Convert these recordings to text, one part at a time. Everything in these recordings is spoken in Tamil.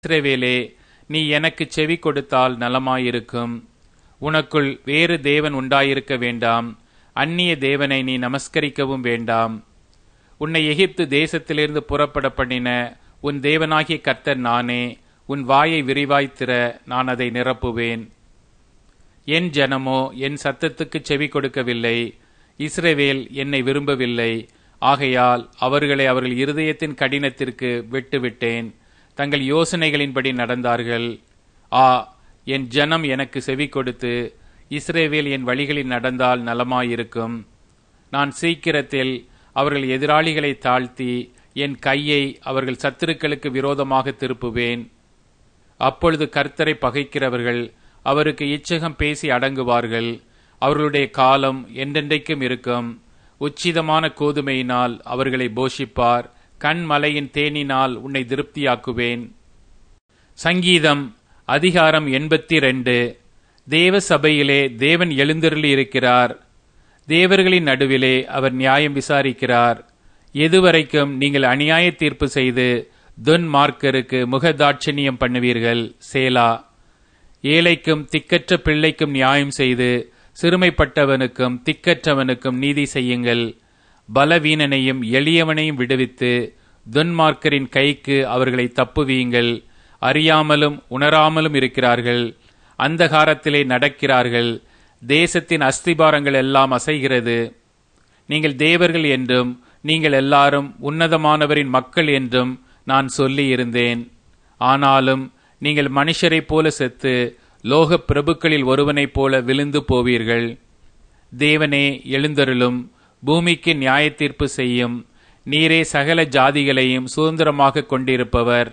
இஸ்ரவேலே நீ எனக்கு செவி கொடுத்தால் நலமாயிருக்கும் உனக்குள் வேறு தேவன் உண்டாயிருக்க வேண்டாம் அந்நிய தேவனை நீ நமஸ்கரிக்கவும் வேண்டாம் உன்னை எகிப்து தேசத்திலிருந்து புறப்பட பண்ணின உன் தேவனாகிய கர்த்தர் நானே உன் வாயை விரிவாய்த் திற நான் அதை நிரப்புவேன் என் ஜனமோ என் சத்தத்துக்கு செவி கொடுக்கவில்லை இஸ்ரவேல் என்னை விரும்பவில்லை ஆகையால் அவர்களை அவர்கள் இருதயத்தின் கடினத்திற்கு விட்டுவிட்டேன் தங்கள் யோசனைகளின்படி நடந்தார்கள் ஆ என் ஜனம் எனக்கு செவி கொடுத்து இஸ்ரேவேல் என் வழிகளில் நடந்தால் நலமாயிருக்கும் நான் சீக்கிரத்தில் அவர்கள் எதிராளிகளை தாழ்த்தி என் கையை அவர்கள் சத்துருக்களுக்கு விரோதமாக திருப்புவேன் அப்பொழுது கர்த்தரை பகைக்கிறவர்கள் அவருக்கு இச்சகம் பேசி அடங்குவார்கள் அவர்களுடைய காலம் என்றென்றைக்கும் இருக்கும் உச்சிதமான கோதுமையினால் அவர்களை போஷிப்பார் கண்மலையின் தேனினால் உன்னை திருப்தியாக்குவேன் சங்கீதம் அதிகாரம் எண்பத்தி ரெண்டு தேவ சபையிலே தேவன் எழுந்தருளி இருக்கிறார் தேவர்களின் நடுவிலே அவர் நியாயம் விசாரிக்கிறார் எதுவரைக்கும் நீங்கள் அநியாய தீர்ப்பு செய்து துன்மார்க்கருக்கு முகதாட்சணியம் பண்ணுவீர்கள் சேலா ஏழைக்கும் திக்கற்ற பிள்ளைக்கும் நியாயம் செய்து சிறுமைப்பட்டவனுக்கும் திக்கற்றவனுக்கும் நீதி செய்யுங்கள் பலவீனனையும் எளியவனையும் விடுவித்து துன்மார்க்கரின் கைக்கு அவர்களை தப்புவீங்கள் அறியாமலும் உணராமலும் இருக்கிறார்கள் அந்தகாரத்திலே நடக்கிறார்கள் தேசத்தின் அஸ்திபாரங்கள் எல்லாம் அசைகிறது நீங்கள் தேவர்கள் என்றும் நீங்கள் எல்லாரும் உன்னதமானவரின் மக்கள் என்றும் நான் சொல்லி இருந்தேன் ஆனாலும் நீங்கள் மனுஷரைப் போல செத்து லோக பிரபுக்களில் ஒருவனைப் போல விழுந்து போவீர்கள் தேவனே எழுந்தருளும் பூமிக்கு நியாய தீர்ப்பு செய்யும் நீரே சகல ஜாதிகளையும் சுதந்திரமாக கொண்டிருப்பவர்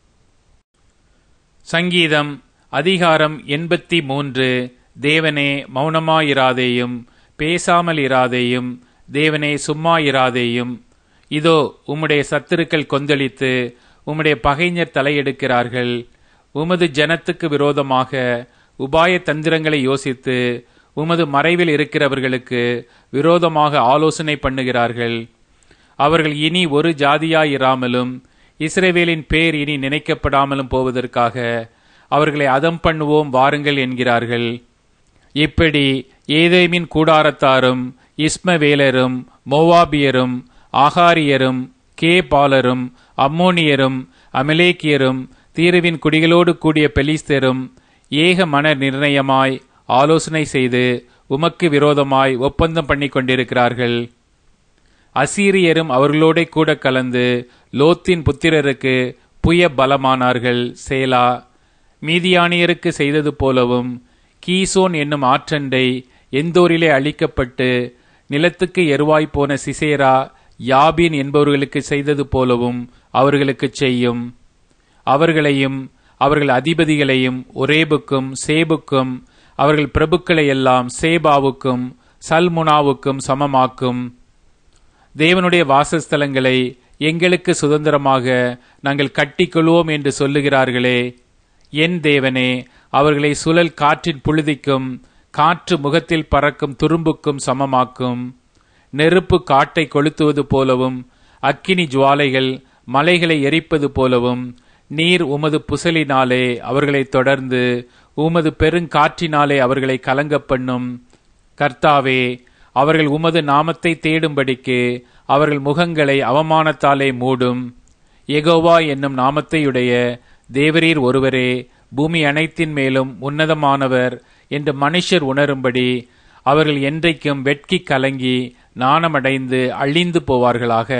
சங்கீதம் அதிகாரம் எண்பத்தி மூன்று தேவனே மௌனமாயிராதேயும் பேசாமல் இராதேயும் தேவனே சும்மா இராதேயும் இதோ உம்முடைய சத்துருக்கள் கொந்தளித்து உம்முடைய பகைஞர் தலையெடுக்கிறார்கள் உமது ஜனத்துக்கு விரோதமாக உபாய தந்திரங்களை யோசித்து உமது மறைவில் இருக்கிறவர்களுக்கு விரோதமாக ஆலோசனை பண்ணுகிறார்கள் அவர்கள் இனி ஒரு ஜாதியாயிராமலும் இஸ்ரேவேலின் பேர் இனி நினைக்கப்படாமலும் போவதற்காக அவர்களை அதம் பண்ணுவோம் வாருங்கள் என்கிறார்கள் இப்படி ஏதேமின் கூடாரத்தாரும் இஸ்மவேலரும் மோவாபியரும் ஆகாரியரும் கேபாலரும் அம்மோனியரும் அமலேக்கியரும் தீருவின் குடிகளோடு கூடிய பெலிஸ்தரும் ஏக மன நிர்ணயமாய் ஆலோசனை செய்து உமக்கு விரோதமாய் ஒப்பந்தம் பண்ணி கொண்டிருக்கிறார்கள் அசீரியரும் அவர்களோட கூட கலந்து லோத்தின் புத்திரருக்கு புய பலமானார்கள் சேலா மீதியானியருக்கு செய்தது போலவும் கீசோன் என்னும் ஆற்றண்டை எந்தோரிலே அழிக்கப்பட்டு நிலத்துக்கு எருவாய் போன சிசேரா யாபின் என்பவர்களுக்கு செய்தது போலவும் அவர்களுக்கு செய்யும் அவர்களையும் அவர்கள் அதிபதிகளையும் ஒரேபுக்கும் சேபுக்கும் அவர்கள் பிரபுக்களை எல்லாம் சேபாவுக்கும் சல்முனாவுக்கும் சமமாக்கும் தேவனுடைய வாசஸ்தலங்களை எங்களுக்கு சுதந்திரமாக நாங்கள் கட்டிக்கொள்வோம் என்று சொல்லுகிறார்களே என் தேவனே அவர்களை சுழல் காற்றின் புழுதிக்கும் காற்று முகத்தில் பறக்கும் துரும்புக்கும் சமமாக்கும் நெருப்பு காட்டை கொளுத்துவது போலவும் அக்கினி ஜுவாலைகள் மலைகளை எரிப்பது போலவும் நீர் உமது புசலினாலே அவர்களை தொடர்ந்து உமது பெருங்காற்றினாலே அவர்களை கலங்க பண்ணும் கர்த்தாவே அவர்கள் உமது நாமத்தை தேடும்படிக்கு அவர்கள் முகங்களை அவமானத்தாலே மூடும் எகோவா என்னும் நாமத்தையுடைய தேவரீர் ஒருவரே பூமி அனைத்தின் மேலும் உன்னதமானவர் என்று மனுஷர் உணரும்படி அவர்கள் என்றைக்கும் வெட்கி கலங்கி நாணமடைந்து அழிந்து போவார்களாக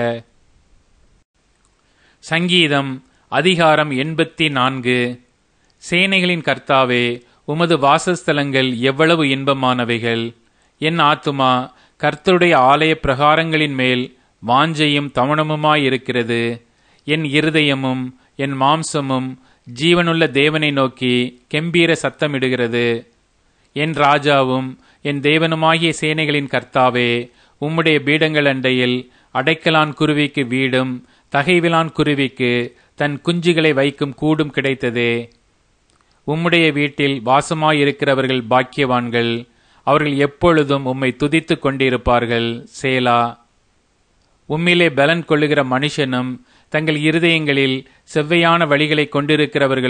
சங்கீதம் அதிகாரம் எண்பத்தி நான்கு சேனைகளின் கர்த்தாவே உமது வாசஸ்தலங்கள் எவ்வளவு இன்பமானவைகள் என் ஆத்துமா கர்த்தருடைய ஆலய பிரகாரங்களின் மேல் வாஞ்சையும் தமணமுமாயிருக்கிறது என் இருதயமும் என் மாம்சமும் ஜீவனுள்ள தேவனை நோக்கி கெம்பீர சத்தமிடுகிறது என் ராஜாவும் என் தேவனுமாகிய சேனைகளின் கர்த்தாவே உம்முடைய பீடங்கள் அண்டையில் அடைக்கலான் குருவிக்கு வீடும் தகைவிலான் குருவிக்கு தன் குஞ்சுகளை வைக்கும் கூடும் கிடைத்ததே உம்முடைய வீட்டில் வாசமாயிருக்கிறவர்கள் பாக்கியவான்கள் அவர்கள் எப்பொழுதும் உம்மை துதித்துக் கொண்டிருப்பார்கள் சேலா உம்மிலே பலன் கொள்ளுகிற மனுஷனும் தங்கள் இருதயங்களில் செவ்வையான வழிகளை கொண்டிருக்கிறவர்கள்